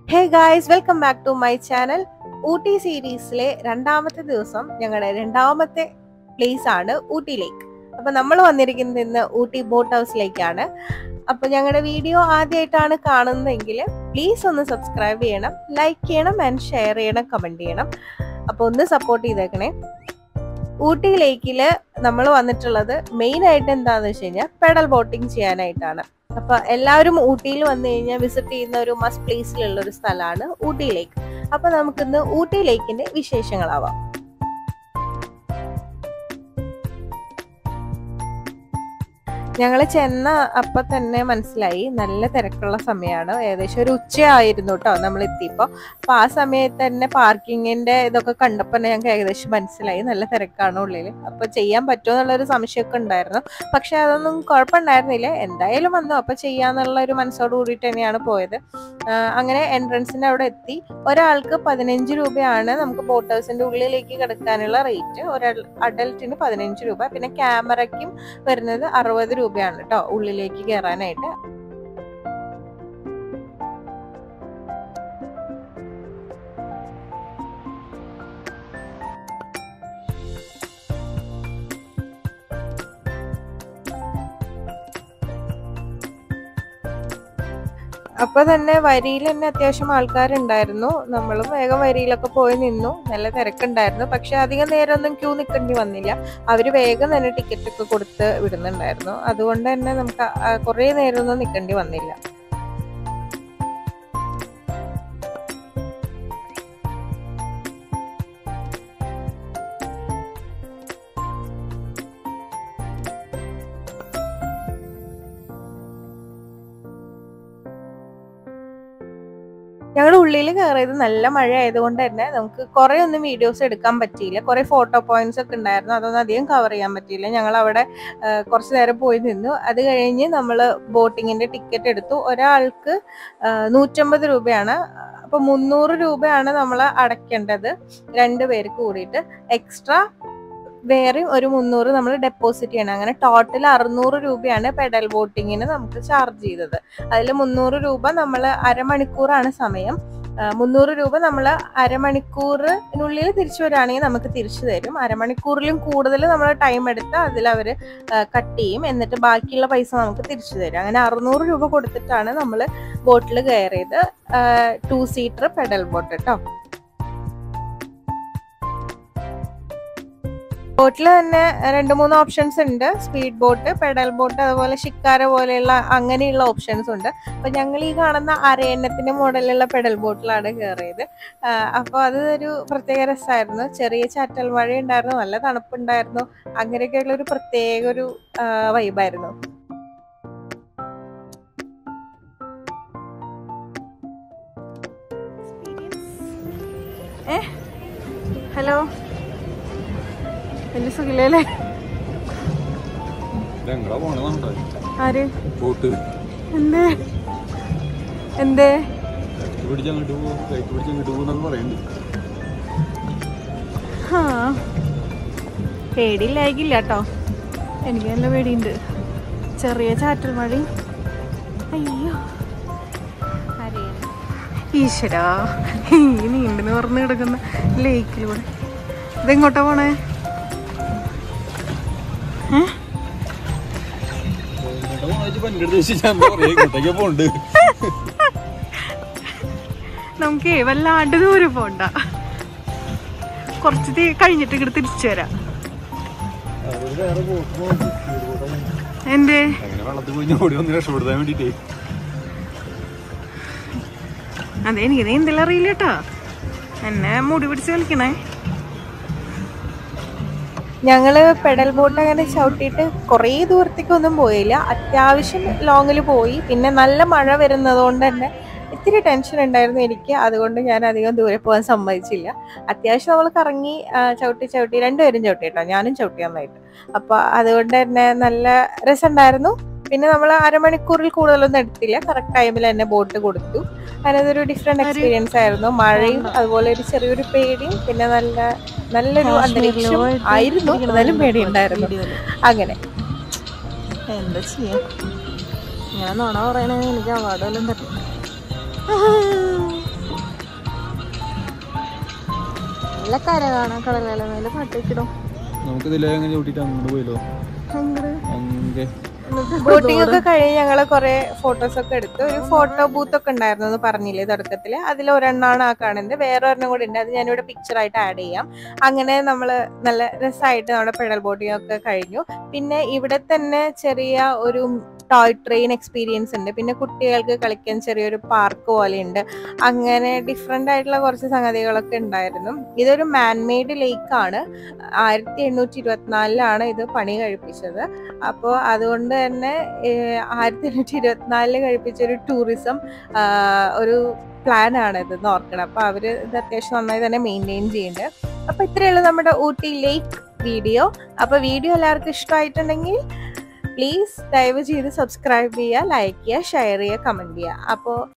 Hey guys welcome back to my channel Ooty സീരീസിലെ രണ്ടാമത്തെ ദിവസം ഞങ്ങളുടെ രണ്ടാമത്തെ പ്ലേസ് ആണ് ഊട്ടി ലേക്ക് അപ്പൊ നമ്മൾ വന്നിരിക്കുന്നത് ഇന്ന് ഊട്ടി ബോട്ട് ഹൗസിലേക്കാണ് അപ്പൊ ഞങ്ങളുടെ വീഡിയോ ആദ്യമായിട്ടാണ് കാണുന്നതെങ്കിൽ പ്ലീസ് ഒന്ന് സബ്സ്ക്രൈബ് ചെയ്യണം ലൈക്ക് ചെയ്യണം ആൻഡ് ഷെയർ ചെയ്യണം കമന്റ് ചെയ്യണം അപ്പൊ ഒന്ന് സപ്പോർട്ട് ചെയ്തേക്കണേ ഊട്ടി ലേക്കില് നമ്മൾ വന്നിട്ടുള്ളത് മെയിൻ ആയിട്ട് എന്താന്ന് വെച്ച് കഴിഞ്ഞാൽ പെഡൽ ബോട്ടിംഗ് ചെയ്യാനായിട്ടാണ് അപ്പൊ എല്ലാവരും ഊട്ടിയിൽ വന്നു കഴിഞ്ഞാൽ വിസിറ്റ് ചെയ്യുന്ന ഒരു മസ്റ്റ് പ്ലേസിലുള്ള ഒരു സ്ഥലമാണ് ഊട്ടി ലേക്ക് അപ്പൊ നമുക്കിന്ന് ഊട്ടി ലേക്കിന്റെ വിശേഷങ്ങളാവാം ഞങ്ങൾ ചെന്ന അപ്പൊ തന്നെ മനസ്സിലായി നല്ല തിരക്കുള്ള സമയമാണ് ഏകദേശം ഒരു ഉച്ചയായിരുന്നു കേട്ടോ നമ്മൾ എത്തിയപ്പോ അപ്പൊ ആ സമയത്ത് തന്നെ പാർക്കിങ്ങിന്റെ ഇതൊക്കെ കണ്ടപ്പോ തന്നെ ഞങ്ങൾക്ക് ഏകദേശം മനസ്സിലായി നല്ല തിരക്കാണ് ഉള്ളിൽ അപ്പൊ ചെയ്യാൻ പറ്റുമോ എന്നുള്ളൊരു സംശയമൊക്കെ ഉണ്ടായിരുന്നു പക്ഷെ അതൊന്നും കുഴപ്പമുണ്ടായിരുന്നില്ല എന്തായാലും വന്നു അപ്പൊ ചെയ്യാന്നുള്ള ഒരു മനസ്സോട് കൂടിയിട്ട് തന്നെയാണ് പോയത് ആ, അങ്ങനെ എൻട്രൻസിന്റെ അവിടെ എത്തി ഒരാൾക്ക് പതിനഞ്ച് രൂപയാണ് നമുക്ക് ബോട്ട് ഹൗസിന്റെ ഉള്ളിലേക്ക് കിടക്കാനുള്ള റേറ്റ് ഒരു അഡൽട്ടിന് പതിനഞ്ച് രൂപ പിന്നെ ക്യാമറയ്ക്കും വരുന്നത് അറുപത് രൂപയാണ് കേട്ടോ ഉള്ളിലേക്ക് കയറാനായിട്ട് അപ്പൊ തന്നെ വരിയിൽ തന്നെ അത്യാവശ്യം ആൾക്കാരുണ്ടായിരുന്നു നമ്മളും വേഗം വരിയിലൊക്കെ പോയി നിന്നു നല്ല തിരക്കുണ്ടായിരുന്നു പക്ഷെ അധികം നേരം ഒന്നും ക്യൂ നിൽക്കേണ്ടി വന്നില്ല അവര് വേഗം തന്നെ ടിക്കറ്റ് ഒക്കെ കൊടുത്ത് വിടുന്നുണ്ടായിരുന്നു അതുകൊണ്ട് തന്നെ നമുക്ക് കുറെ നേരം ഒന്നും നിൽക്കേണ്ടി വന്നില്ല ഞങ്ങളുടെ ഉള്ളിൽ കയറിയത് നല്ല മഴ ആയതുകൊണ്ട് തന്നെ നമുക്ക് കുറെ ഒന്നും വീഡിയോസ് എടുക്കാൻ പറ്റിയില്ല കുറെ ഫോട്ടോ പോയിന്റ്സ് ഒക്കെ ഉണ്ടായിരുന്നു അതൊന്നും അധികം കവർ ചെയ്യാൻ പറ്റിയില്ല ഞങ്ങൾ അവിടെ ആ, കുറച്ച് നേരം പോയി നിന്നു അത് കഴിഞ്ഞ് നമ്മൾ ബോട്ടിങ്ങിന്റെ ടിക്കറ്റ് എടുത്തു ഒരാൾക്ക് ആ, നൂറ്റമ്പത് രൂപയാണ് അപ്പൊ മുന്നൂറ് രൂപയാണ് നമ്മൾ അടയ്ക്കേണ്ടത് രണ്ട് പേർക്ക് കൂടിയിട്ട് എക്സ്ട്രാ വേറെയും ഒരു മുന്നൂറ് നമ്മൾ ഡെപ്പോസിറ്റ് ചെയ്യണം അങ്ങനെ ടോട്ടൽ അറുന്നൂറ് രൂപയാണ് പെഡൽ ബോട്ടിങ്ങിന് നമുക്ക് ചാർജ് ചെയ്തത് അതിൽ മുന്നൂറ് രൂപ നമ്മൾ അരമണിക്കൂറാണ് സമയം ആ, മുന്നൂറ് രൂപ നമ്മൾ അരമണിക്കൂറിനുള്ളിൽ തിരിച്ചു വരികയാണെങ്കിൽ നമുക്ക് തിരിച്ചു തരും അരമണിക്കൂറിലും കൂടുതൽ നമ്മൾ ടൈം എടുത്ത് അതിൽ അവർ കട്ട് ചെയ്യും എന്നിട്ട് ബാക്കിയുള്ള പൈസ നമുക്ക് തിരിച്ചു തരും അങ്ങനെ അറുന്നൂറ് രൂപ കൊടുത്തിട്ടാണ് നമ്മൾ ബോട്ടിൽ കയറിയത് ടു സീറ്റർ പെഡൽ ബോട്ട് കേട്ടോ ബോട്ടിൽ തന്നെ രണ്ട് മൂന്ന് ഓപ്ഷൻസ് ഉണ്ട് സ്പീഡ് ബോട്ട് പെഡൽ ബോട്ട് അതുപോലെ ഷിക്കാര പോലെയുള്ള അങ്ങനെയുള്ള ഓപ്ഷൻസ് ഉണ്ട് അപ്പൊ ഞങ്ങൾ ഈ കാണുന്ന അരയണ്ണത്തിന്റെ മോഡലുള്ള പെഡൽ ബോട്ടിലാണ് കയറിയത് അപ്പോൾ അത് ഒരു പ്രത്യേക രസമായിരുന്നു ചെറിയ ചാറ്റൽ മഴ ഉണ്ടായിരുന്നു നല്ല തണുപ്പുണ്ടായിരുന്നു അങ്ങനെയൊക്കെയുള്ള ഒരു പ്രത്യേക ഒരു വൈബായിരുന്നു ഏ ഹലോ വലിയ സുഖില്ലേ ഇതെങ്ങടാ പോണേ നമ്മുടെ ആര് ബോട്ട് എന്തേ എന്തേ കയറ്റി പിടിച്ച് അങ്ങോട്ട് പോകും കയറ്റി പിടിച്ച് അങ്ങോട്ട് പോകുന്നൊക്കെ പറയുന്നുണ്ട് ആ പേടിയില്ലായിക്കില്ല കേട്ടോ എനിക്ക് നല്ല പേടിയുണ്ട് ചെറിയ ചാറ്റൽ മഴയും അയ്യോ അരയൻ. ഈശ്വരാ ഈ നീണ്ടു നിവർന്ന് കിടക്കുന്ന ലേക്കിലൂടെ ഇതെങ്ങോട്ടാ പോണേ ഏ? എങ്ങോട്ടാ പോണേ വെച്ച് പണ്ട് എടുത്ത് ഞാൻ പറയാം ഇങ്ങോട്ടേക്ക് പോണ്ട് നമുക്ക് വല്ലാണ്ട് ദൂരം പോണ്ട കുറച്ച് തി- കഴിഞ്ഞിട്ട് ഇങ്ങോട്ട് തിരിച്ചു വരാം അവര് വേറെ ബോട്ട് പോകും സ്പീഡ് ബോട്ടാണ് എന്റെ അങ്ങനെ വെള്ളത്തിൽ പോയി ഓടി വന്ന് രക്ഷപ്പെടുത്താൻ വേണ്ടിട്ടേ അതെ എനിക്ക് നീന്തൽ അറിയില്ല കേട്ടോ എന്നെ മുടി പിടിച്ച് കളിക്കണേ ഞങ്ങള് പെഡൽ ബോട്ട് അങ്ങനെ ചവിട്ടിയിട്ട് കുറേ ദൂരത്തേക്കൊന്നും പോയില്ല അത്യാവശ്യം ലോങ്ങിൽ പോയി പിന്നെ നല്ല മഴ വരുന്നത് കൊണ്ട് തന്നെ ഇത്തിരി ടെൻഷൻ ഉണ്ടായിരുന്നു എനിക്ക് അതുകൊണ്ട് ഞാൻ അധികം ദൂരെ പോകാൻ സമ്മതിച്ചില്ല അത്യാവശ്യം നമ്മൾ കറങ്ങി ആ, ചവിട്ടി ചവിട്ടി രണ്ടുപേരും ചവിട്ടി കേട്ടോ ഞാനും ചവിട്ടി നന്നായിട്ട് അപ്പൊ അതുകൊണ്ട് തന്നെ നല്ല രസമുണ്ടായിരുന്നു പിന്നെ നമ്മൾ അരമണിക്കൂറിൽ കൂടുതലൊന്നും എടുത്തില്ല കറക്റ്റ് ടൈമിൽ തന്നെ ബോട്ട് കൊടുത്തു അതിനതൊരു ഡിഫറെന്റ് എക്സ്പീരിയൻസ് ആയിരുന്നു മഴയും അതുപോലെ ഒരു ചെറിയൊരു പേടിയും പിന്നെ നല്ല നല്ലൊരു അന്തരീക്ഷം ആയിരുന്നു എന്നാലും പേടിയുണ്ടായിരുന്നു അങ്ങനെ എന്താ ചെയ്യാ ഇങ്ങനെ നുണ പറയണേ എനിക്ക് അവാർഡ് വല്ലതും തരും നല്ല കര കാണാം കടലല മേലെ പാട്ടേക്കിടും നമുക്ക് ഇതിലേ അങ്ങനെ ചവിട്ടിട്ട് അങ്ങോട്ട് പോയല്ലോ അങ്ങേ ബോട്ടിംഗ് ഒക്കെ കഴിഞ്ഞ് ഞങ്ങള് കുറെ ഫോട്ടോസ് ഒക്കെ എടുത്തു ഒരു ഫോട്ടോ ബൂത്ത് ഒക്കെ ഉണ്ടായിരുന്നു എന്ന് പറഞ്ഞില്ലേ തുടക്കത്തില് അതിൽ ഒരെണ്ണമാണ് ആ കാണുന്നത് വേറെ ഒരെണ്ണം കൂടി ഉണ്ട് അത് ഞാനിവിടെ പിക്ചർ ആയിട്ട് ആഡ് ചെയ്യാം അങ്ങനെ നമ്മൾ നല്ല രസമായിട്ട് നമ്മുടെ പെഡൽ ബോട്ടിംഗ് ഒക്കെ കഴിഞ്ഞു പിന്നെ ഇവിടെ തന്നെ ചെറിയ ഒരു ടോയ് ട്രെയിൻ എക്സ്പീരിയൻസ് ഉണ്ട് പിന്നെ കുട്ടികൾക്ക് കളിക്കാൻ ചെറിയൊരു പാർക്ക് പോലെ ഉണ്ട് അങ്ങനെ ഡിഫറെൻ്റ് ആയിട്ടുള്ള കുറച്ച് സംഗതികളൊക്കെ ഉണ്ടായിരുന്നു ഇതൊരു മാൻമെയ്ഡ് ലേക്ക് ആണ് ആയിരത്തി എണ്ണൂറ്റി ഇരുപത്തിനാലിലാണ് ഇത് പണി കഴിപ്പിച്ചത് അപ്പോൾ അതുകൊണ്ട് തന്നെ ഏഹ്, ആയിരത്തി എണ്ണൂറ്റി ഇരുപത്തിനാലില് കഴിപ്പിച്ച ഒരു ടൂറിസം ഒരു പ്ലാൻ ആണ് ഇത് ഓർക്കണം അപ്പൊ അവര് ഇത് അത്യാവശ്യം നന്നായി തന്നെ മെയിൻറ്റെയിൻ ചെയ്യുന്നുണ്ട് അപ്പൊ ഇത്രയുള്ളൂ നമ്മുടെ ഊട്ടി ലേക്ക് വീഡിയോ അപ്പൊ വീഡിയോ എല്ലാവർക്കും ഇഷ്ടമായിട്ടുണ്ടെങ്കിൽ പ്ലീസ് ദയവ് ചെയ്ത് സബ്സ്ക്രൈബ് ചെയ്യുക ലൈക്ക് ചെയ്യുക ഷെയർ ചെയ്യുക കമന്റ് ചെയ്യുക അപ്പോൾ